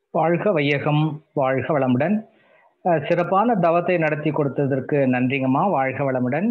வாழ்க வையகம் வாழ்க வளமுடன் அஹ் சிறப்பான தவத்தை நடத்தி கொடுத்ததற்கு நன்றிங்கம்மா வாழ்க வளமுடன்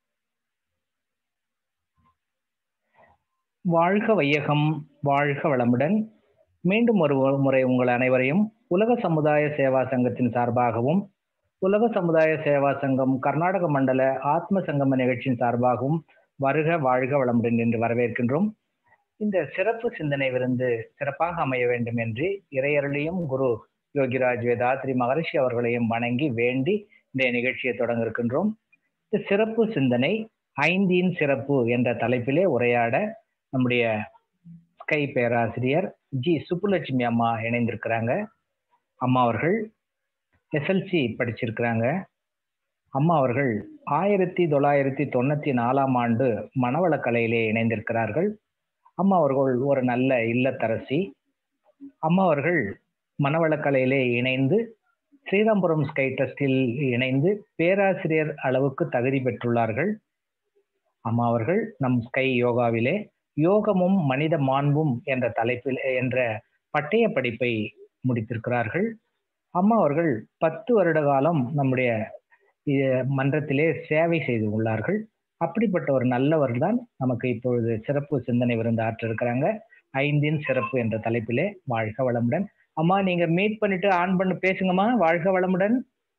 வாழ்க வையகம் வாழ்க வளமுடன் மீண்டும் ஒரு முறை உங்கள் அனைவரையும் உலக சமுதாய சேவா சங்கத்தின் சார்பாகவும் உலக சமுதாய சேவா சங்கம் கர்நாடக மண்டல ஆத்ம சங்கம நிகழ்ச்சியின் சார்பாகவும் வருக வாழ்க வளமுடன் என்று வரவேற்கின்றோம் இந்த சிறப்பு சிந்தனை விருந்து சிறப்பாக அமைய வேண்டும் என்று இறையருளையும் குரு யோகிராஜ் வேதாத்ரி மகரிஷி அவர்களையும் வணங்கி வேண்டி இந்த நிகழ்ச்சியை தொடங்க இருக்கின்றோம் இந்த சிறப்பு சிந்தனை ஐந்தின் சிறப்பு என்ற தலைப்பிலே உரையாட நம்முடைய ஸ்கை பேராசிரியர் ஜி சுப்புலட்சுமி அம்மா இணைந்திருக்கிறாங்க அம்மா அவர்கள் எஸ்எல்சி படிச்சிருக்கிறாங்க அம்மா அவர்கள் ஆயிரத்தி தொள்ளாயிரத்தி தொண்ணூத்தி நாலாம் ஆண்டு மனவளக்கலையிலே இணைந்திருக்கிறார்கள் அம்மா அவர்கள் ஒரு நல்ல இல்லத்தரசி அம்மா அவர்கள் மனவளக்கலையிலே இணைந்து ஸ்ரீராம்புரம் ஸ்கை ட்ரஸ்டில் இணைந்து பேராசிரியர் அளவுக்கு தகுதி பெற்றுள்ளார்கள் அம்மா அவர்கள் நம் ஸ்கை யோகாவிலே யோகமும் மனித மாண்பும் என்ற தலைப்பில் என்ற பட்டய படிப்பை முடித்திருக்கிறார்கள் அம்மா அவர்கள் பத்து வருட காலம் நம்முடைய மன்றத்திலே சேவை செய்து உள்ளார்கள் அப்படிப்பட்ட ஒரு நல்லவர் தான் நமக்கு இப்பொழுது சிறப்பு சிந்தனை விருந்து ஆற்ற இருக்கிறாங்க ஐந்தின் சிறப்பு என்ற தலைப்பிலே வாழ்க வளமுடன் அம்மா நீங்க மீட் பண்ணிட்டு ஆன் பண்ணி பேசுங்கம்மா வாழ்க வளமுடன்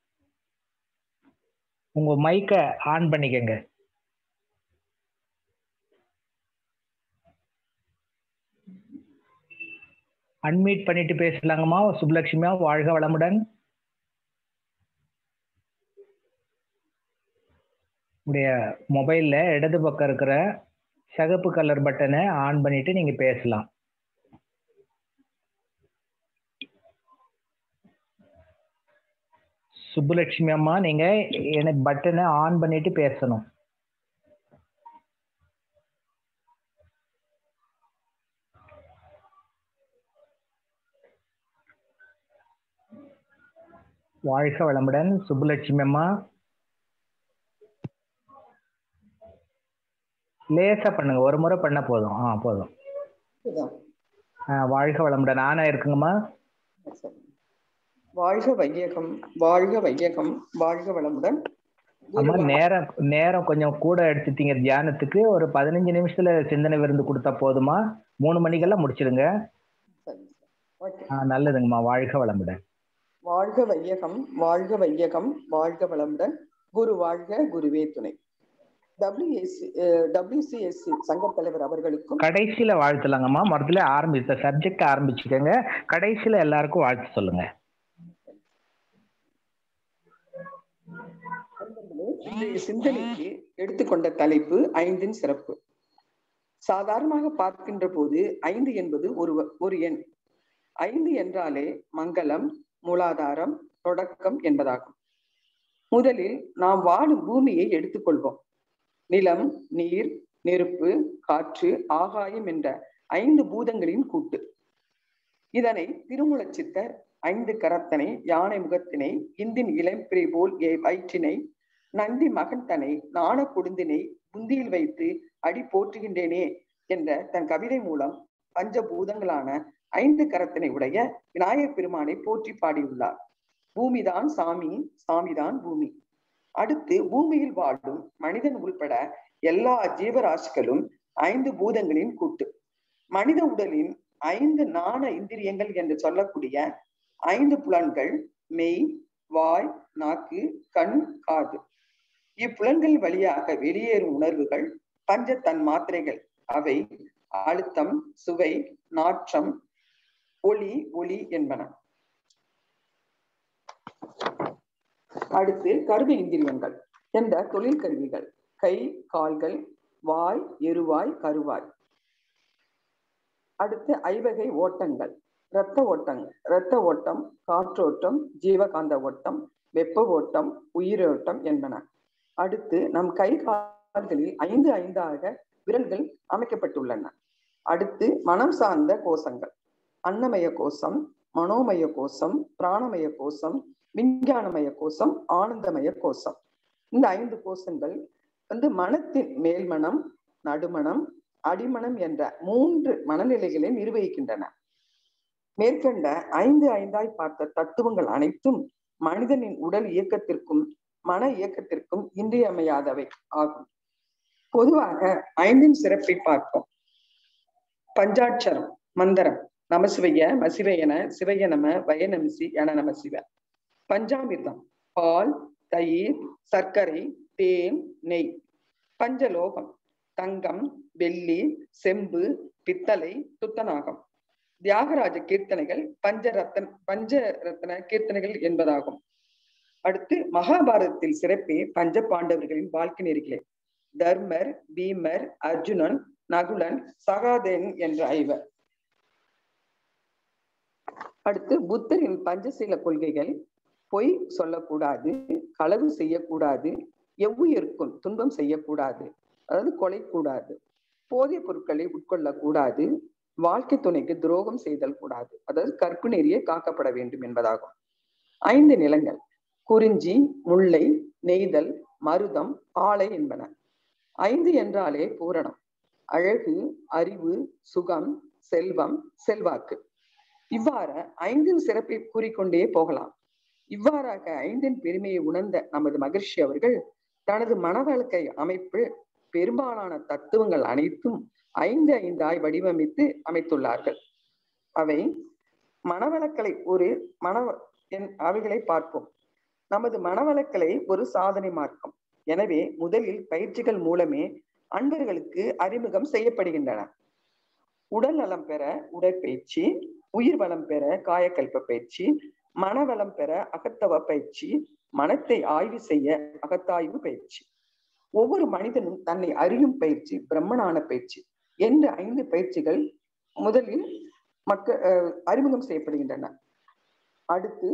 உங்க மைக்க ஆன் பண்ணிக்கங்க அன்மீட் பண்ணிட்டு பேசலாங்கம்மா சுப்லட்சுமியா வாழ்க வளமுடன் உடைய மொபைல்ல இடது பக்கம் இருக்கிற சகப்பு கலர் பட்டனை ஆன் பண்ணிட்டு நீங்க பேசலாம் சுப்புலட்சுமி அம்மா நீங்க எனக்கு பட்டனை ஆன் பண்ணிட்டு பேசணும் வாழ்க வளமுடன் சுப்புலட்சுமி அம்மா லேசா பண்ணுங்க ஒரு முறை பண்ண போதும் ஆ போதும் வாழ்க வளமுடன் ஆனா இருக்குங்கம்மா வாழ்க வையகம் வாழ்க வையகம் வாழ்க வளமுடன் அம்மா நேரம் நேரம் கொஞ்சம் கூட எடுத்துட்டீங்க தியானத்துக்கு ஒரு பதினஞ்சு நிமிஷத்துல சிந்தனை விருந்து கொடுத்தா போதுமா மூணு மணிக்கெல்லாம் முடிச்சிடுங்க நல்லதுங்கம்மா வாழ்க வளமுடன் வாழ்க வையகம் வாழ்க வையகம் வாழ்க வளமுடன் குரு வாழ்க குருவே துணை டபிள்யூசிஎஸ்சி சங்க தலைவர் அவர்களுக்கும் கடைசியில வாழ்த்துலாங்கம்மா முதல்ல ஆரம்பித்த சப்ஜெக்ட் ஆரம்பிச்சுக்கோங்க கடைசியில எல்லாருக்கும் வாழ்த்து சொல்லுங்க இன்றைய சிந்தனைக்கு எடுத்துக்கொண்ட தலைப்பு ஐந்தின் சிறப்பு சாதாரணமாக பார்க்கின்ற போது ஐந்து என்பது ஒரு ஒரு எண் ஐந்து என்றாலே மங்களம் மூலாதாரம் தொடக்கம் என்பதாகும் முதலில் நாம் வாழும் பூமியை எடுத்துக்கொள்வோம் நிலம் நீர் நெருப்பு காற்று ஆகாயம் என்ற ஐந்து பூதங்களின் கூட்டு இதனை திருமுலச்சித்தர் ஐந்து கரத்தனை யானை முகத்தினை இந்தின் இளம்பிரை போல் வயிற்றினை நந்தி மகன் தனை நாண கொடுந்தினை புந்தியில் வைத்து அடி போற்றுகின்றேனே என்ற தன் கவிதை மூலம் பஞ்சபூதங்களான ஐந்து கரத்தினை உடைய விநாயகப் பெருமானை போற்றி பாடியுள்ளார் பூமிதான் சாமி சாமிதான் பூமி அடுத்து பூமியில் வாழும் மனிதன் உள்பட எல்லா ஜீவராசிகளும் ஐந்து பூதங்களின் கூட்டு மனித உடலின் ஐந்து நாண இந்திரியங்கள் என்று சொல்லக்கூடிய ஐந்து புலன்கள் மெய் வாய் நாக்கு கண் காது இப்புலன்கள் வழியாக வெளியேறும் உணர்வுகள் பஞ்ச தன் மாத்திரைகள் அவை அழுத்தம் சுவை நாற்றம் ஒளி ஒளி என்பன அடுத்து கருவி இந்திரியங்கள் என்ற தொழில் கருவிகள் கை கால்கள் வாய் எருவாய் கருவாய் அடுத்து ஐவகை ஓட்டங்கள் இரத்த ஓட்டம் இரத்த ஓட்டம் காற்றோட்டம் ஜீவகாந்த ஓட்டம் வெப்ப ஓட்டம் உயிரோட்டம் என்பன அடுத்து நம் கை கால்களில் ஐந்து ஐந்தாக விரல்கள் அமைக்கப்பட்டுள்ளன அடுத்து மனம் சார்ந்த கோஷங்கள் அன்னமய கோஷம் மனோமய கோஷம் பிராணமய கோஷம் விஞ்ஞானமய கோஷம் ஆனந்தமய கோஷம் இந்த ஐந்து கோஷங்கள் வந்து மனத்தின் மேல்மனம் நடுமணம் அடிமனம் என்ற மூன்று மனநிலைகளை நிர்வகிக்கின்றன மேற்கண்ட ஐந்து ஐந்தாய் பார்த்த தத்துவங்கள் அனைத்தும் மனிதனின் உடல் இயக்கத்திற்கும் மன இயக்கத்திற்கும் இன்றியமையாதவை ஆகும் பொதுவாக ஐந்தின் சிறப்பை பார்ப்போம் பஞ்சாட்சரம் மந்திரம் நமசிவைய மசிவையன சிவைய நம வயநமிசி என நம சிவ பஞ்சாமிர்தம் பால் தயிர் சர்க்கரை தேன் நெய் பஞ்சலோகம் தங்கம் வெள்ளி செம்பு பித்தளை துத்தநாகம் தியாகராஜ கீர்த்தனைகள் பஞ்சரத்தன் பஞ்ச ரத்ன கீர்த்தனைகள் என்பதாகும் அடுத்து மகாபாரதத்தில் சிறப்பே பஞ்ச பாண்டவர்களின் வாழ்க்கை நெறிகளே தர்மர் பீமர் அர்ஜுனன் நகுலன் சகாதேன் என்ற ஐவர் அடுத்து புத்தரின் பஞ்சசீல கொள்கைகள் பொய் சொல்லக்கூடாது களவு செய்யக்கூடாது எவ்வுயிருக்கும் துன்பம் செய்யக்கூடாது அதாவது கொலை கூடாது போதைப் பொருட்களை உட்கொள்ளக்கூடாது வாழ்க்கை துணைக்கு துரோகம் செய்தல் கூடாது அதாவது கற்பு நெறியே காக்கப்பட வேண்டும் என்பதாகும் ஐந்து நிலங்கள் குறிஞ்சி முல்லை நெய்தல் மருதம் ஆலை என்பன ஐந்து என்றாலே பூரணம் அழகு அறிவு சுகம் செல்வம் செல்வாக்கு இவ்வாறு ஐந்தின் சிறப்பை கூறிக்கொண்டே போகலாம் இவ்வாறாக ஐந்தின் பெருமையை உணர்ந்த நமது மகிழ்ச்சி அவர்கள் தனது மனவழக்கை அமைப்பில் பெரும்பாலான தத்துவங்கள் அனைத்தும் ஐந்து ஐந்தாய் வடிவமைத்து அமைத்துள்ளார்கள் அவை மனவளக்கலை ஒரு மன அவைகளை பார்ப்போம் நமது மனவளக்கலை ஒரு சாதனை மார்க்கம் எனவே முதலில் பயிற்சிகள் மூலமே அன்பர்களுக்கு அறிமுகம் செய்யப்படுகின்றன உடல் நலம் பெற உடற்பயிற்சி உயிர் வளம் பெற காயக்கல்ப பயிற்சி மனவளம் பெற அகத்தவ பயிற்சி மனத்தை ஆய்வு செய்ய அகத்தாய்வு பயிற்சி ஒவ்வொரு மனிதனும் தன்னை அறியும் பயிற்சி பிரம்மனான பயிற்சி என்ற ஐந்து பயிற்சிகள் முதலில் மக்க அறிமுகம் செய்யப்படுகின்றன அடுத்து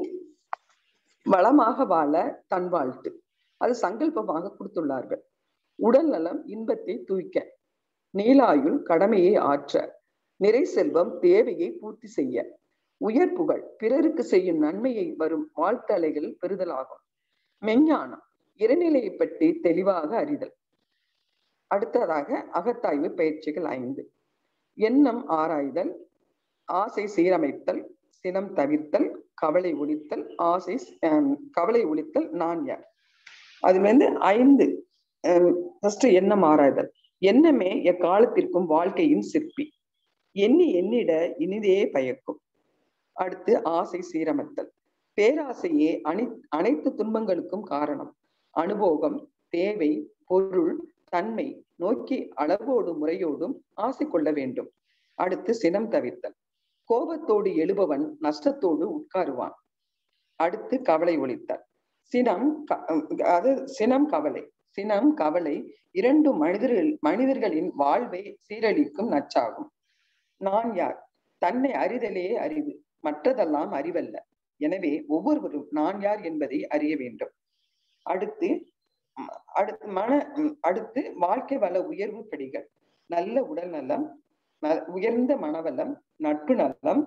வளமாக வாழ தன் வாழ்த்து அது சங்கல்பமாக கொடுத்துள்ளார்கள் உடல் நலம் இன்பத்தை தூய்க்க நீலாயுள் கடமையை ஆற்ற நிறை செல்வம் தேவையை பூர்த்தி செய்ய உயர் புகழ் பிறருக்கு செய்யும் நன்மையை வரும் வாழ்த்தலைகள் பெறுதலாகும் மெஞ்ஞானம் இறைநிலையை பற்றி தெளிவாக அறிதல் அடுத்ததாக அகத்தாய்வு பயிற்சிகள் ஐந்து எண்ணம் ஆராய்தல் ஆசை சீரமைத்தல் சினம் தவிர்த்தல் கவலை ஒழித்தல் ஆசை கவலை ஒழித்தல் நான் யார் அதுல வந்து ஐந்து ஃபர்ஸ்ட் எண்ணம் ஆராய்தல் எண்ணமே எக்காலத்திற்கும் வாழ்க்கையின் சிற்பி எண்ணி எண்ணிட இனிதே பயக்கும் அடுத்து ஆசை சீரமைத்தல் பேராசையே அனை அனைத்து துன்பங்களுக்கும் காரணம் அனுபோகம் தேவை பொருள் தன்மை நோக்கி அளவோடும் முறையோடும் ஆசை கொள்ள வேண்டும் அடுத்து சினம் தவிர்த்தல் கோபத்தோடு எழுபவன் நஷ்டத்தோடு உட்காருவான் அடுத்து கவலை ஒழித்தல் சினம் அது சினம் கவலை சினம் கவலை இரண்டு மனிதர்கள் மனிதர்களின் வாழ்வை சீரழிக்கும் நச்சாகும் நான் யார் தன்னை அறிதலே அறிவு மற்றதெல்லாம் அறிவல்ல எனவே ஒவ்வொருவரும் நான் யார் என்பதை அறிய வேண்டும் அடுத்து அடுத்து மன அடுத்து வாழ்க்கை வள உயர்வு படிகள் நல்ல உடல் நலம் உயர்ந்த மனவளம் நட்பு நலம்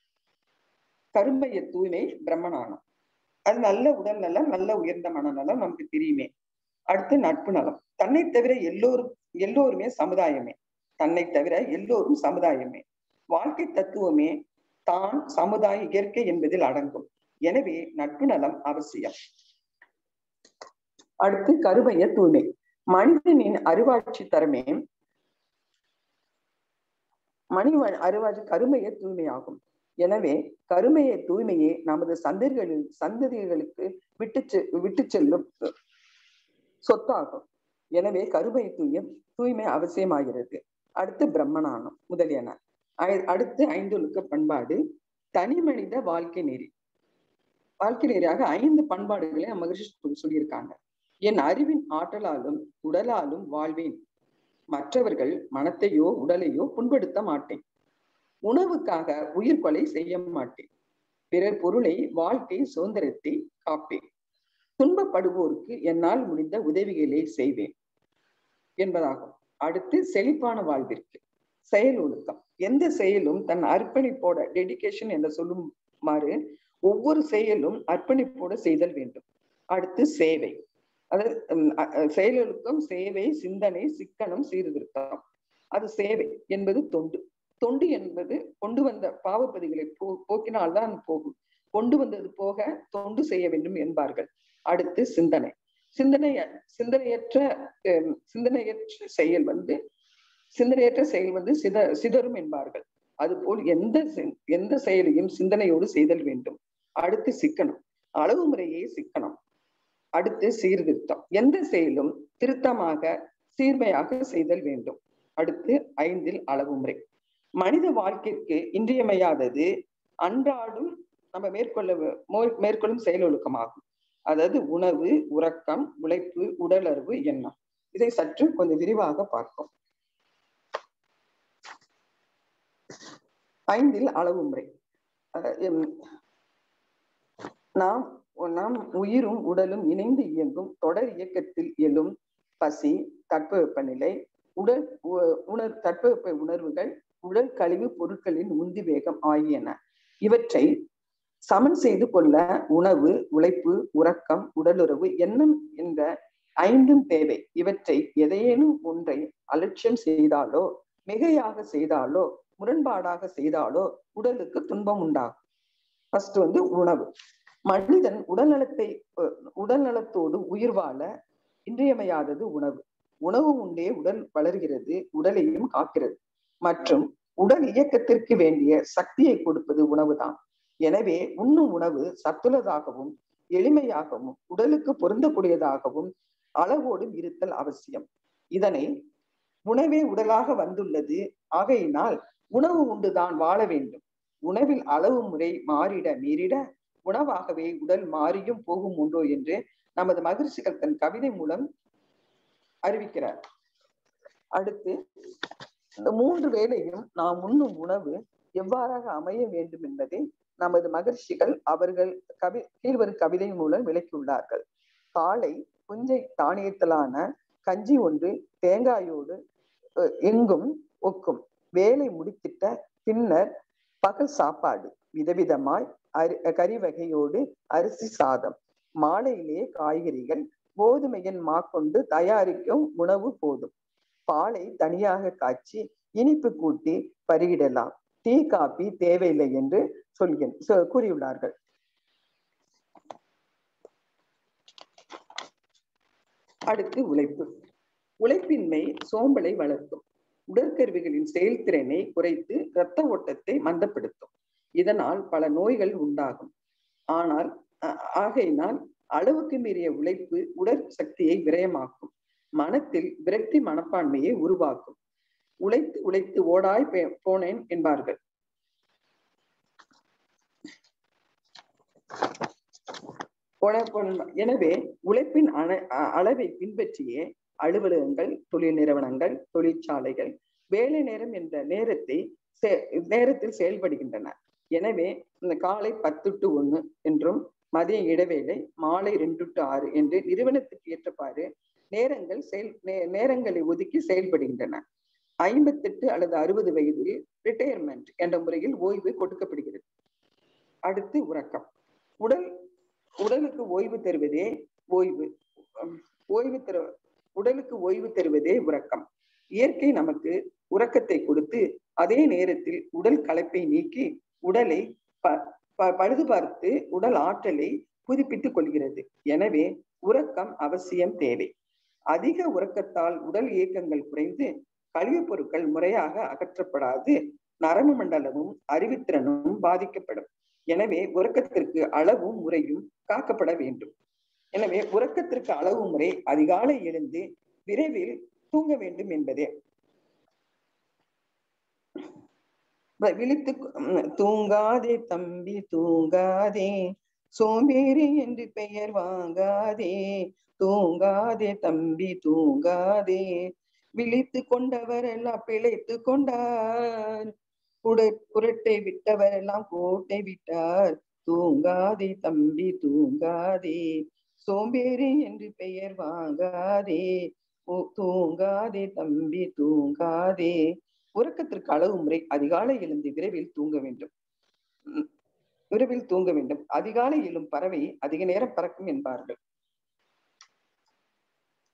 கருமைய தூய்மை பிரம்மநாணம் அது நல்ல உடல் நலம் நல்ல உயர்ந்த மனநலம் நமக்கு தெரியுமே அடுத்து நட்பு நலம் தன்னை தவிர எல்லோரும் எல்லோருமே சமுதாயமே தன்னை தவிர எல்லோரும் சமுதாயமே வாழ்க்கை தத்துவமே தான் சமுதாய இயற்கை என்பதில் அடங்கும் எனவே நட்பு நலம் அவசியம் அடுத்து கருமைய தூய்மை மனிதனின் அறிவாட்சி தரமே மணி அறிவாட்சி கருமைய தூய்மையாகும் எனவே கருமைய தூய்மையே நமது சந்ததிகளில் சந்ததிகளுக்கு விட்டு விட்டு செல்லும் சொத்தாகும் எனவே கருமை தூயம் தூய்மை அவசியமாகிறது அடுத்து பிரம்மனானம் முதலியன அடுத்து ஐந்தொழுக்க பண்பாடு தனி மனித வாழ்க்கை நெறி வாழ்க்கை நெறியாக ஐந்து பண்பாடுகளை மகிழ்ச்சி சொல்லியிருக்காங்க என் அறிவின் ஆற்றலாலும் உடலாலும் வாழ்வேன் மற்றவர்கள் மனத்தையோ உடலையோ புண்படுத்த மாட்டேன் உணவுக்காக உயிர் கொலை செய்ய மாட்டேன் பிறர் பொருளை வாழ்க்கை சுதந்திரத்தை காப்பேன் துன்பப்படுவோருக்கு என்னால் முடிந்த உதவிகளை செய்வேன் என்பதாகும் அடுத்து செழிப்பான வாழ்விற்கு செயல் ஒழுக்கம் எந்த செயலும் தன் அர்ப்பணிப்போட டெடிகேஷன் என்று சொல்லுமாறு ஒவ்வொரு செயலும் அர்ப்பணிப்போட செய்தல் வேண்டும் அடுத்து சேவை அதாவது செயலொழுக்கம் சேவை சிந்தனை சிக்கனம் சீர்திருத்தம் அது சேவை என்பது தொண்டு தொண்டு என்பது கொண்டு வந்த பாவப்பதிகளை போ போக்கினால்தான் போகும் கொண்டு வந்தது போக தொண்டு செய்ய வேண்டும் என்பார்கள் அடுத்து சிந்தனை சிந்தனை சிந்தனையற்ற சிந்தனையற்ற செயல் வந்து சிந்தனையற்ற செயல் வந்து சித சிதறும் என்பார்கள் அதுபோல் எந்த எந்த செயலையும் சிந்தனையோடு செய்தல் வேண்டும் அடுத்து சிக்கனம் அளவு முறையே சிக்கனம் அடுத்து சீர்திருத்தம் எந்த செயலும் திருத்தமாக சீர்மையாக செய்தல் வேண்டும் அடுத்து ஐந்தில் அளவு முறை மனித வாழ்க்கைக்கு இன்றியமையாதது அன்றாடும் நம்ம மேற்கொள்ள மேற்கொள்ளும் செயலொழுக்கமாகும் அதாவது உணவு உறக்கம் உழைப்பு உடலறிவு எண்ணம் இதை சற்று கொஞ்சம் விரிவாக பார்ப்போம் ஐந்தில் அளவு முறை நாம் நாம் உயிரும் உடலும் இணைந்து இயங்கும் தொடர் இயக்கத்தில் எழும் பசி தட்பவெப்பநிலை உடல் உணர் தட்பவெப்ப உணர்வுகள் உடல் கழிவு பொருட்களின் உந்தி வேகம் ஆகியன இவற்றை சமன் செய்து கொள்ள உணவு உழைப்பு உறக்கம் உடலுறவு எண்ணம் என்ற ஐந்தும் தேவை இவற்றை எதையேனும் ஒன்றை அலட்சியம் செய்தாலோ மிகையாக செய்தாலோ முரண்பாடாக செய்தாலோ உடலுக்கு துன்பம் உண்டாகும் ஃபர்ஸ்ட் வந்து உணவு மனிதன் உடல்நலத்தை உடல்நலத்தோடு உயிர் வாழ இன்றியமையாதது உணவு உணவு உண்டே உடல் வளர்கிறது உடலையும் காக்கிறது மற்றும் உடல் இயக்கத்திற்கு வேண்டிய சக்தியை கொடுப்பது உணவுதான் எனவே உண்ணும் உணவு சத்துள்ளதாகவும் எளிமையாகவும் உடலுக்கு பொருந்தக்கூடியதாகவும் அளவோடும் இருத்தல் அவசியம் இதனை உணவே உடலாக வந்துள்ளது ஆகையினால் உணவு உண்டுதான் வாழ வேண்டும் உணவில் அளவு முறை மாறிட மீறிட உணவாகவே உடல் மாறியும் போகும் உண்டோ என்று நமது மகிழ்ச்சிகள் தன் கவிதை மூலம் அறிவிக்கிறார் அடுத்து இந்த மூன்று வேளையும் நாம் உண்ணும் உணவு எவ்வாறாக அமைய வேண்டும் என்பதை நமது மகிழ்ச்சிகள் அவர்கள் கவி கீழ்வரும் கவிதை மூலம் விளக்கியுள்ளார்கள் காலை புஞ்சை தானியத்திலான கஞ்சி ஒன்று தேங்காயோடு எங்கும் ஒக்கும் வேலை முடித்திட்ட பின்னர் பகல் சாப்பாடு விதவிதமாய் அரி கறி வகையோடு அரிசி சாதம் மாலையிலே காய்கறிகள் கோதுமையின் மா கொண்டு தயாரிக்கும் உணவு போதும் பாலை தனியாக காய்ச்சி இனிப்பு கூட்டி பருகிடலாம் டீ காபி தேவையில்லை என்று சொல்கிற கூறியுள்ளார்கள் அடுத்து உழைப்பு உழைப்பின்மை சோம்பலை வளர்க்கும் உடற்கருவிகளின் செயல்திறனை குறைத்து இரத்த ஓட்டத்தை மந்தப்படுத்தும் இதனால் பல நோய்கள் உண்டாகும் ஆனால் ஆகையினால் அளவுக்கு மீறிய உழைப்பு உடற் சக்தியை விரயமாக்கும் மனத்தில் விரக்தி மனப்பான்மையை உருவாக்கும் உழைத்து உழைத்து ஓடாய் போனேன் என்பார்கள் எனவே உழைப்பின் அளவை பின்பற்றியே அலுவலகங்கள் தொழில் நிறுவனங்கள் தொழிற்சாலைகள் வேலை நேரம் என்ற நேரத்தை நேரத்தில் செயல்படுகின்றன எனவே இந்த காலை பத்து டு ஒன்று என்றும் மதிய இடைவேளை மாலை ரெண்டு டு ஆறு என்று நிறுவனத்துக்கு ஏற்றப்பாறு நேரங்கள் செயல் நேரங்களை ஒதுக்கி செயல்படுகின்றன ஐம்பத்தெட்டு அல்லது அறுபது வயதில் ரிட்டையர்மெண்ட் என்ற முறையில் ஓய்வு கொடுக்கப்படுகிறது அடுத்து உறக்கம் உடல் உடலுக்கு ஓய்வு தருவதே ஓய்வு ஓய்வு தரு உடலுக்கு ஓய்வு தருவதே உறக்கம் இயற்கை நமக்கு உறக்கத்தை கொடுத்து அதே நேரத்தில் உடல் களைப்பை நீக்கி உடலை பழுது பார்த்து உடல் ஆற்றலை புதுப்பித்துக் கொள்கிறது எனவே உறக்கம் அவசியம் தேவை அதிக உறக்கத்தால் உடல் இயக்கங்கள் குறைந்து கழிவுப் பொருட்கள் முறையாக அகற்றப்படாது நரம்பு மண்டலமும் அறிவுத்திறனும் பாதிக்கப்படும் எனவே உறக்கத்திற்கு அளவும் முறையும் காக்கப்பட வேண்டும் எனவே உறக்கத்திற்கு அளவு முறை அதிகாலை எழுந்து விரைவில் தூங்க வேண்டும் என்பதே விழித்து தூங்காதே தம்பி தூங்காதே சோம்பேறி என்று பெயர் வாங்காதே தூங்காதே தம்பி தூங்காதே விழித்து கொண்டவர் எல்லாம் பிழைத்து கொண்டார் குடை குரட்டை விட்டவர் எல்லாம் கோட்டை விட்டார் தூங்காதே தம்பி தூங்காதே சோம்பேறி என்று பெயர் வாங்காதே தூங்காதே தம்பி தூங்காதே உறக்கத்திற்கு அளவு முறை அதிகாலை எழுந்து விரைவில் தூங்க வேண்டும் விரைவில் தூங்க வேண்டும் அதிகாலை எழும் பறவை அதிக நேரம் பறக்கும் என்பார்கள்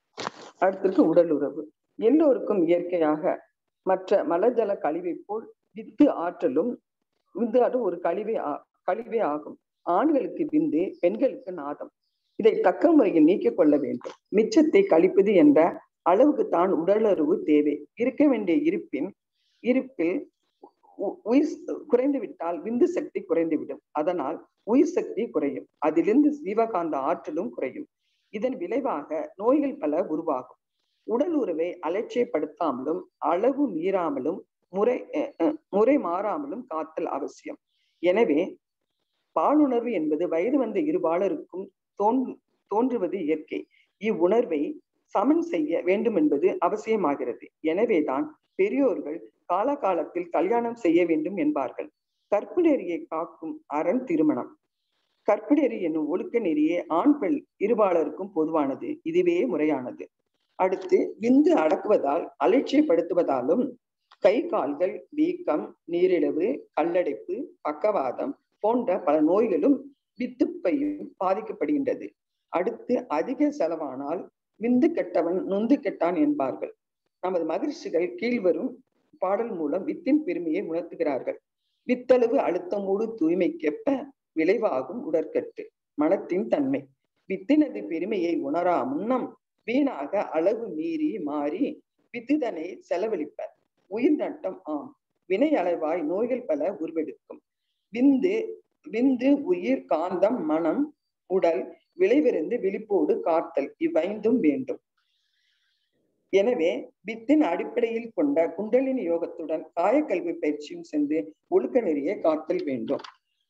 அடுத்திற்கு உடல் உறவு எல்லோருக்கும் இயற்கையாக மற்ற மலஜல கழிவை போல் வித்து ஆற்றலும் விந்து ஆற்றல் ஒரு கழிவே ஆ- கழிவே ஆகும் ஆண்களுக்கு விந்து பெண்களுக்கு நாதம் இதை தக்க முறையில் நீக்கிக் கொள்ள வேண்டும் மிச்சத்தை கழிப்பது என்ற அளவுக்கு தான் உடலுறவு தேவை இருக்க வேண்டிய இருப்பின் இருப்பில் உ- உயிர் ச- குறைந்து விட்டால் விந்து சக்தி குறைந்துவிடும் அதனால் உயிர் சக்தி குறையும் அதிலிருந்து ஜீவகாந்த ஆற்றலும் குறையும் இதன் விளைவாக நோய்கள் பல உருவாகும் உடல் உறவை அலட்சியப்படுத்தாமலும் அளவு மீறாமலும் முறை அஹ், அஹ், முறை மாறாமலும் காத்தல் அவசியம் எனவே பாலுணர்வு என்பது வயது வந்த இருபாலருக்கும் தோன் தோன்றுவது இயற்கை இவ்வுணர்வை சமன் செய்ய வேண்டும் என்பது அவசியமாகிறது எனவேதான் பெரியோர்கள் காலகாலத்தில் கல்யாணம் செய்ய வேண்டும் என்பார்கள் கற்பு நெறியை காக்கும் அரண் திருமணம் கற்பு நெறி என்னும் ஒழுக்க நெறியே ஆண் பெண் இருபாலருக்கும் பொதுவானது இதுவே முறையானது அடுத்து விந்து அடக்குவதால் அலட்சியப்படுத்துவதாலும் கை கால்கள் வீக்கம் நீரிழிவு கல்லடைப்பு பக்கவாதம் போன்ற பல நோய்களும் வித்துப்பையும் பாதிக்கப்படுகின்றது அடுத்து அதிக செலவானால் விந்து கெட்டவன் நொந்து கெட்டான் என்பார்கள் நமது மகிழ்ச்சிகள் கீழ்வரும் பாடல் மூலம் வித்தின் பெருமையை உணர்த்துகிறார்கள் வித்தளவு அழுத்தமோடு தூய்மைக்கெப்ப விளைவாகும் உடற்கட்டு மனத்தின் தன்மை வித்தினது பெருமையை உணரா முன்னம் வீணாக அளவு மீறி மாறி வித்துதனை செலவழிப்பர் உயிர் நட்டம் ஆம் வினை அளவாய் நோய்கள் பல உருவெடுக்கும் விந்து விந்து உயிர் காந்தம் மனம் உடல் விளைவிருந்து விழிப்போடு காத்தல் இவ்வைந்தும் வேண்டும் எனவே வித்தின் அடிப்படையில் கொண்ட குண்டலினி யோகத்துடன் காயக்கல்வி பயிற்சியும் சென்று ஒழுக்க நெறியை காத்தல் வேண்டும்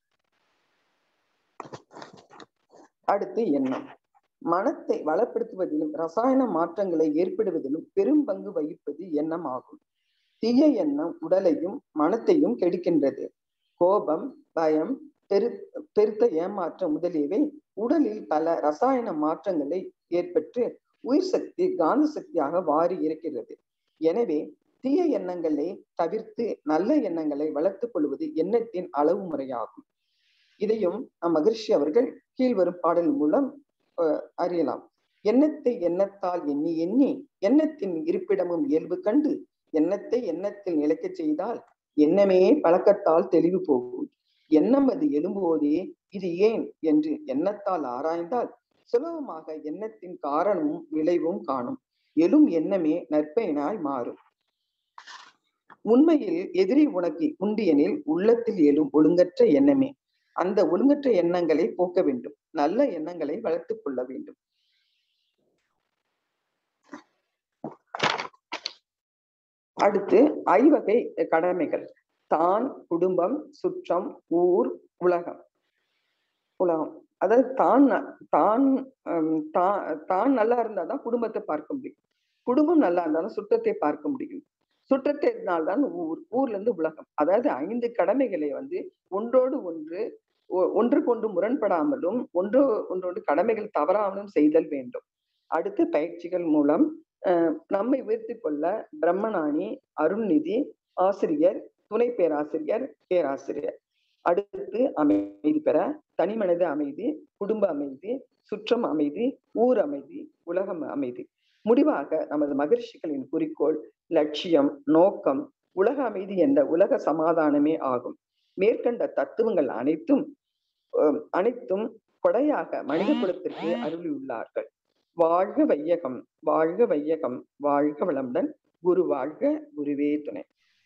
அடுத்து எண்ணம் மனத்தை வளப்படுத்துவதிலும் ரசாயன மாற்றங்களை ஏற்படுவதிலும் பெரும் பங்கு வகிப்பது எண்ணம் ஆகும் தீய எண்ணம் உடலையும் மனத்தையும் கெடுக்கின்றது கோபம் பயம் பெரு பெருத்த ஏமாற்றம் முதலியவை உடலில் பல ரசாயன மாற்றங்களை ஏற்பட்டு உயிர் சக்தி காந்த சக்தியாக வாரி இருக்கிறது எனவே தீய எண்ணங்களை தவிர்த்து நல்ல எண்ணங்களை வளர்த்துக் கொள்வது எண்ணத்தின் அளவு முறையாகும் இதையும் நம் மகிழ்ச்சி அவர்கள் கீழ்வரும் பாடல் மூலம் அஹ், அறியலாம் எண்ணத்தை எண்ணத்தால் எண்ணி எண்ணி எண்ணத்தின் இருப்பிடமும் இயல்பு கண்டு எண்ணத்தை எண்ணத்தில் நிலைக்கச் செய்தால் எண்ணமே பழக்கத்தால் தெளிவு போகும் எண்ணம் அது எழும்போதே இது ஏன் என்று எண்ணத்தால் ஆராய்ந்தால் சுலபமாக எண்ணத்தின் காரணமும் விளைவும் காணும் எழும் எண்ணமே நற்பயனாய் மாறும் உண்மையில் எதிரி உனக்கு உண்டு எனில் உள்ளத்தில் எழும் ஒழுங்கற்ற எண்ணமே அந்த ஒழுங்கற்ற எண்ணங்களை போக்க வேண்டும் நல்ல எண்ணங்களை வளர்த்துக் கொள்ள வேண்டும் அடுத்து ஐவகை கடமைகள் தான் குடும்பம் சுற்றம் ஊர் உலகம் உலகம் அதாவது தான் ந- தான் ஹம், தான் தான் நல்லா இருந்தாதான் குடும்பத்தை பார்க்க முடியும் குடும்பம் நல்லா இருந்தாலும் சுற்றத்தை பார்க்க முடியும் சுற்றத்தை இருந்தால்தான் ஊர் ஊர்ல இருந்து உலகம் அதாவது ஐந்து கடமைகளை வந்து ஒன்றோடு ஒன்று ஒ- ஒன்றுக்கொன்று முரண்படாமலும் ஒன்று ஒன்றோடு கடமைகள் தவறாமலும் செய்தல் வேண்டும் அடுத்து பயிற்சிகள் மூலம் அஹ், நம்மை உயர்த்திக் கொள்ள பிரம்மஞானி அருள்நிதி ஆசிரியர் துணை பேராசிரியர் பேராசிரியர் அடுத்து அமைதி பெற தனிமனித அமைதி குடும்ப அமைதி சுற்றம் அமைதி ஊர் அமைதி உலகம் அமைதி முடிவாக நமது மகிழ்ச்சிகளின் குறிக்கோள் லட்சியம் நோக்கம் உலக அமைதி என்ற உலக சமாதானமே ஆகும் மேற்கண்ட தத்துவங்கள் அனைத்தும் அஹ், அனைத்தும் கொடையாக மனித குலத்திற்கு அருளியுள்ளார்கள் வாழ்க வையகம் வாழ்க வையகம் வாழ்க வளமுடன் குரு வாழ்க குருவே துணை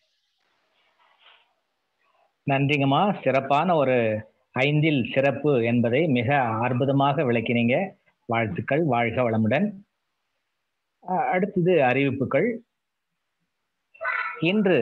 நன்றிங்கம்மா சிறப்பான ஒரு ஐந்தில் சிறப்பு என்பதை மிக அற்புதமாக விளக்கினீங்க வாழ்த்துக்கள் வாழ்க வளமுடன் அஹ் அடுத்தது அறிவிப்புகள் இன்று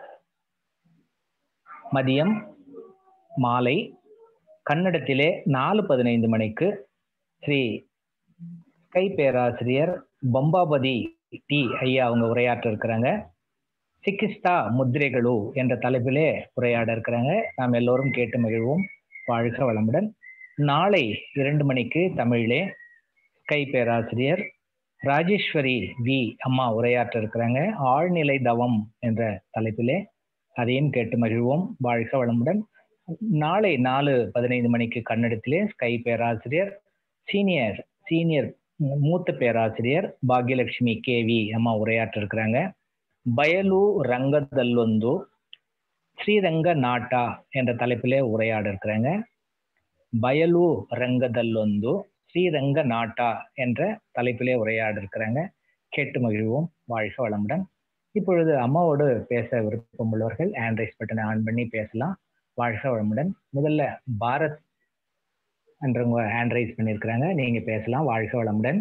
மதியம் மாலை கன்னடத்திலே நாலு பதினைந்து மணிக்கு ஸ்ரீ கை பேராசிரியர் பொம்பாபதி டி ஐயா அவங்க உரையாற்ற இருக்கிறாங்க சிக்கிஸ்தா முத்திரைகளு என்ற தலைப்பிலே உரையாட இருக்கிறாங்க நாம் எல்லோரும் கேட்டு மகிழ்வோம் வாழ்க வளமுடன் நாளை இரண்டு மணிக்கு தமிழிலே கை பேராசிரியர் ராஜேஸ்வரி வி அம்மா உரையாற்ற இருக்கிறாங்க ஆழ்நிலை தவம் என்ற தலைப்பிலே அதையும் கேட்டு மகிழ்வோம் வாழ்க வளமுடன் நாளை நாலு பதினைந்து மணிக்கு கன்னடத்திலே ஸ்கை பேராசிரியர் சீனியர் சீனியர் மூத்த பேராசிரியர் பாக்யலட்சுமி கேவி அம்மா உரையாற்ற இருக்கிறாங்க ಬಯಲು ರಂಗದಲ್ಲೊಂದು ஸ்ரீரங்க நாட்டா என்ற தலைப்பிலே உரையாட இருக்கிறாங்க பயலு ரங்கதல்லொந்து ஸ்ரீரங்க நாட்டா என்ற தலைப்பிலே உரையாட இருக்கிறாங்க கேட்டு மகிழ்வோம் வாழ்க வளமுடன் இப்பொழுது அம்மாவோடு பேச விருப்பம் உள்ளவர்கள் ஆண்ட்ரைஸ் பட்டனை ஆன் பண்ணி பேசலாம் வாழ்க வளமுடன் முதல்ல பாரத் என்றவங்க ஹேண்ட் ரைஸ் பண்ணியிருக்கிறாங்க நீங்க பேசலாம் வாழ்க வளமுடன்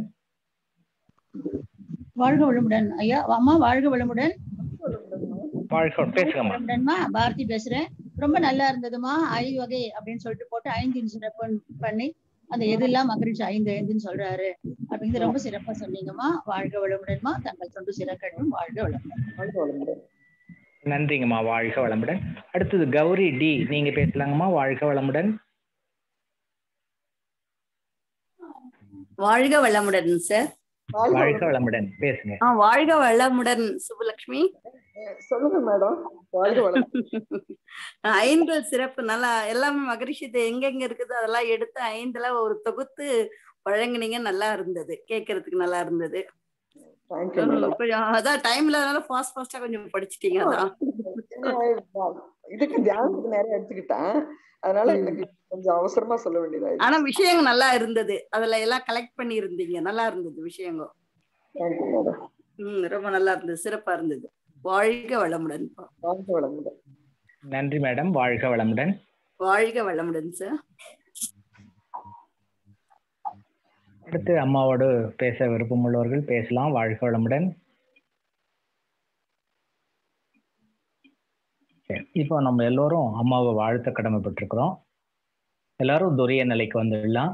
வாழ்க வளமுடன் ஐயா அம்மா வாழ்க வளமுடன் வாழ்க பேசுங்கம்மா வளமுடன்மா பாரதி பேசுறேன் ரொம்ப நல்லா இருந்ததுமா ஐ வகை அப்படின்னு சொல்லிட்டு போட்டு ஐந்தின் சிறப்பு பண்ணி அந்த எதெல்லாம் மகிழ்ச்சி ஐந்து ஐந்துன்னு சொல்றாரு அப்படிங்கிறது ரொம்ப சிறப்பா சொன்னீங்கம்மா வாழ்க வளமுடன்மா தங்கள் தொண்டு சிறக்கட்டும் வாழ்க வளமுடன் வாழ்க வளமுடன் நன்றிங்கம்மா வாழ்க வளமுடன் அடுத்தது கௌரி டி நீங்க பேசலாங்கம்மா வாழ்க வளமுடன் வாழ்க வளமுடன் சார் வாழ்க வாழ்க வளமுடன். வளமுடன் பேசுங்க ஆ வாழ்க வளமுடன் சுப்புலட்சுமி சொல்லுங்க மேடம் வாழ்க வளம் ஐந்து சிறப்பு நல்லா எல்லாமே மகரிஷித்து எங்கெங்க இருக்குதோ அதெல்லாம் எடுத்து ஐந்துல ஒரு தொகுத்து வழங்குனீங்க நல்லா இருந்தது கேட்கறதுக்கு நல்லா இருந்தது தேங்க்யூ மேடம் கொஞ்சம் அதான் டைம் இல்லாதனால ஃபாஸ்ட் ஃபாஸ்டா கொஞ்சம் படிச்சிட்டீங்க அதான் இதுக்கு தியானத்துக்கு நேரம் எடுத்துக்கிட்டேன் அதனால எனக்கு கொஞ்சம் அவசரமா சொல்ல வேண்டியதாயிடுச்சு ஆனா விஷயங்கள் நல்லா இருந்தது அதுல எல்லாம் கலெக்ட் பண்ணி இருந்தீங்க நல்லா இருந்தது விஷயங்கள் தேங்க்யூ மேடம் ம் ரொம்ப நல்லா இருந்தது சிறப்பா இருந்தது வாழ்க வளமுடன் வாழ்க வளமுடன் நன்றி மேடம் வாழ்க வளமுடன் வாழ்க வளமுடன் சார் அடுத்து அம்மாவோடு பேச விருப்பம் உள்ளவர்கள் பேசலாம் வாழ்க வளமுடன் சரி, இப்போ நம்ம எல்லோரும் அம்மாவை வாழ்த்த கடமைப்பட்டிருக்கிறோம் எல்லாரும் துரிய நிலைக்கு வந்துடலாம்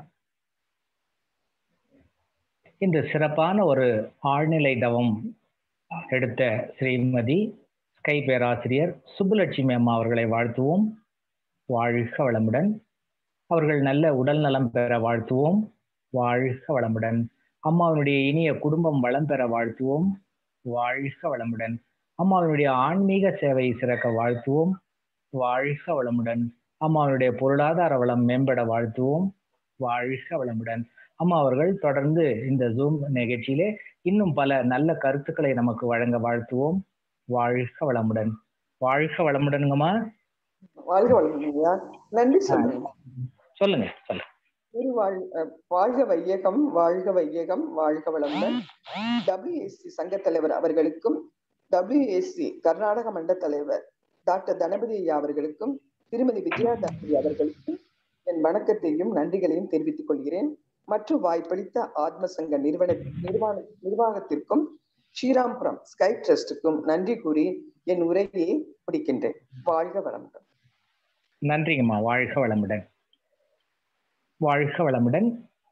இந்த சிறப்பான ஒரு ஆழ்நிலை தவம் எடுத்த ஸ்ரீமதி ஸ்கை பேராசிரியர் சுப்புலட்சுமி அம்மா அவர்களை வாழ்த்துவோம் வாழ்க வளமுடன் அவர்கள் நல்ல உடல் நலம் பெற வாழ்த்துவோம் வாழ்க வளமுடன் அம்மாவினுடைய இனிய குடும்பம் வளம் பெற வாழ்த்துவோம் வாழ்க வளமுடன் அம்மாவினுடைய ஆன்மீக சேவை சிறக்க வாழ்த்துவோம் வாழ்க வளமுடன் அம்மாவினுடைய பொருளாதார வளம் மேம்பட வாழ்த்துவோம் வாழ்க வளமுடன் அம்மா அவர்கள் தொடர்ந்து இந்த ஜூம் நிகழ்ச்சியிலே இன்னும் பல நல்ல கருத்துக்களை நமக்கு வழங்க வாழ்த்துவோம் வாழ்க வளமுடன் வாழ்க வளமுடனுங்கம்மா வாழ்க வளமுடன் ஐயா நன்றி சொல்லுங்க சொல்லுங்க சொல்லுங்க ஒரு வாழ் அஹ் வாழ்க வையகம் வாழ்க வையகம் வாழ்க வளமுடன் டபிள்யூஎஸ்சி சங்க தலைவர் அவர்களுக்கும் டபிள்யூஎஸ்சி கர்நாடக மண்ட தலைவர் டாக்டர் தனபதி ஐயா அவர்களுக்கும் திருமதி விஜயா தனபதி அவர்களுக்கும் என் வணக்கத்தையும் நன்றிகளையும் தெரிவித்துக் கொள்கிறேன் மற்றும் வாய்ப்பளித்த ஆத்ம சங்க நிறுவன நிர்வாண நிர்வாகத்திற்கும் ஸ்ரீராம்புரம் ஸ்கை ட்ரஸ்டுக்கும் நன்றி கூறி என் உரையை முடிக்கின்றேன் வாழ்க வளமுடன் நன்றிங்கம்மா வாழ்க வளமுடன் வாழ்க வளமுடன்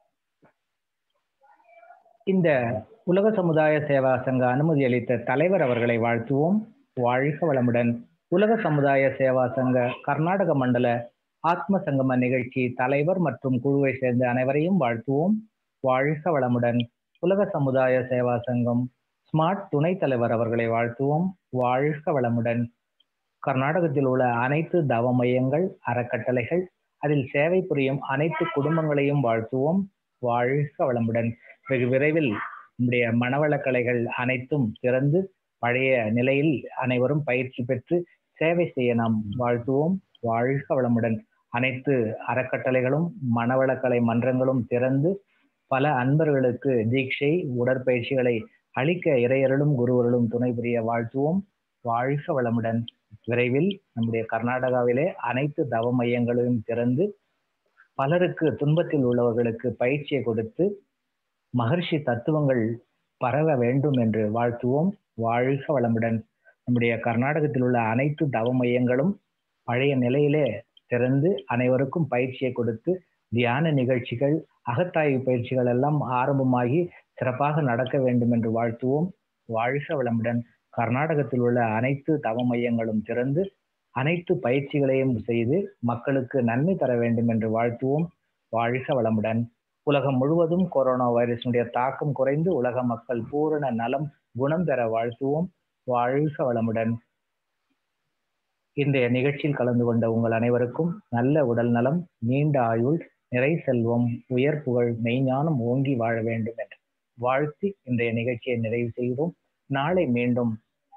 இந்த உலக சமுதாய சேவா சங்க அனுமதி அளித்த தலைவர் அவர்களை வாழ்த்துவோம் வாழ்க வளமுடன் உலக சமுதாய சேவா சங்க கர்நாடக மண்டல ஆத்ம சங்கம நிகழ்ச்சி தலைவர் மற்றும் குழுவை சேர்ந்த அனைவரையும் வாழ்த்துவோம் வாழ்க வளமுடன் உலக சமுதாய சேவா சங்கம் ஸ்மார்ட் துணைத் தலைவர் அவர்களை வாழ்த்துவோம் வாழ்க வளமுடன் கர்நாடகத்தில் உள்ள அனைத்து தவ மையங்கள் அறக்கட்டளைகள் அதில் சேவை புரியும் அனைத்து குடும்பங்களையும் வாழ்த்துவோம் வாழ்க வளமுடன் வெகு விரைவில் நம்முடைய மனவளக்கலைகள் அனைத்தும் திறந்து பழைய நிலையில் அனைவரும் பயிற்சி பெற்று சேவை செய்ய நாம் வாழ்த்துவோம் வாழ்க வளமுடன் அனைத்து அறக்கட்டளைகளும் மனவளக்கலை மன்றங்களும் திறந்து பல அன்பர்களுக்கு தீட்சை உடற்பயிற்சிகளை அளிக்க இறையருளும் குருவருளும் துணை புரிய வாழ்த்துவோம் வாழ்க வளமுடன் விரைவில் நம்முடைய கர்நாடகாவிலே அனைத்து தவ மையங்களையும் திறந்து பலருக்கு துன்பத்தில் உள்ளவர்களுக்கு பயிற்சியை கொடுத்து மகர்ஷி தத்துவங்கள் பரவ வேண்டும் என்று வாழ்த்துவோம் வாழ்க வளமுடன் நம்முடைய கர்நாடகத்தில் உள்ள அனைத்து தவ மையங்களும் பழைய நிலையிலே திறந்து அனைவருக்கும் பயிற்சியை கொடுத்து தியான நிகழ்ச்சிகள் அகத்தாய்வு பயிற்சிகள் எல்லாம் ஆரம்பமாகி சிறப்பாக நடக்க வேண்டும் என்று வாழ்த்துவோம் வாழ்க வளமுடன் கர்நாடகத்தில் உள்ள அனைத்து தவ மையங்களும் திறந்து அனைத்து பயிற்சிகளையும் செய்து மக்களுக்கு நன்மை தர வேண்டும் என்று வாழ்த்துவோம் வாழ்க வளமுடன் உலகம் முழுவதும் கொரோனா வைரஸினுடைய தாக்கம் குறைந்து உலக மக்கள் பூரண நலம் குணம் பெற வாழ்த்துவோம் வாழ்க வளமுடன் இன்றைய நிகழ்ச்சியில் கலந்து கொண்ட உங்கள் அனைவருக்கும் நல்ல உடல் நலம் நீண்ட ஆயுள் நிறை செல்வம் உயர் புகழ் மெய்ஞானம் ஓங்கி வாழ வேண்டும் என்று வாழ்த்தி இன்றைய நிகழ்ச்சியை நிறைவு செய்கிறோம் நாளை மீண்டும்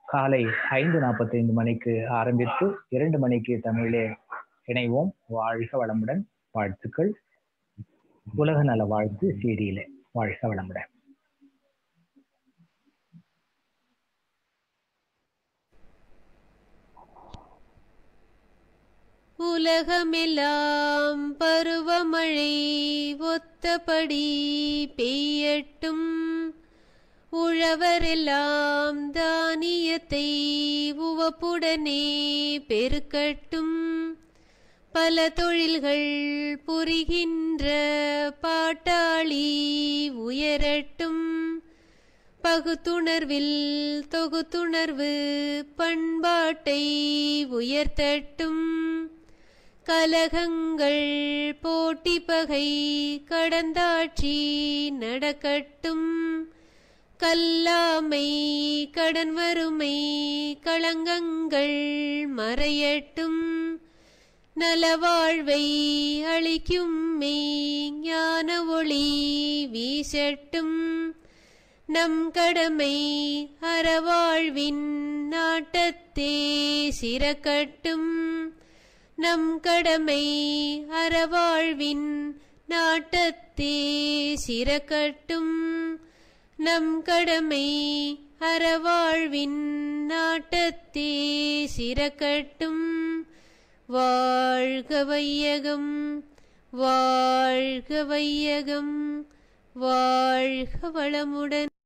காலை ஐந்து நாற்பத்தைந்து மணிக்கு ஆரம்பித்து இரண்டு மணிக்கு தமிழே இணைவோம் வாழ்க வளமுடன் வாழ்த்துக்கள் உலக நல வாழ்த்து சீடியிலே வாழ்க வளமுடன் உலகமெல்லாம் பருவமழை ஒத்தபடி பெய்யட்டும் உழவரெல்லாம் தானியத்தை உவப்புடனே பெருக்கட்டும் பல தொழில்கள் புரிகின்ற பாட்டாளி உயரட்டும் பகுத்துணர்வில் தொகுத்துணர்வு பண்பாட்டை உயர்த்தட்டும் கலகங்கள் போட்டி பகை கடந்தாட்சி நடக்கட்டும் கல்லாமை கடன் வறுமை களங்கங்கள் மறையட்டும் நலவாழ்வை அளிக்கும் மெய் ஞான ஒளி வீசட்டும் நம் கடமை அறவாழ்வின் நாட்டத்தே சிறக்கட்டும் நம் கடமை அறவாழ்வின் நாட்டத்தே சிறக்கட்டும் நம் கடமை அறவாழ்வின் நாட்டத்தே சிறக்கட்டும் வாழ்க வையகம் வாழ்க வையகம் வாழ்க வளமுடன்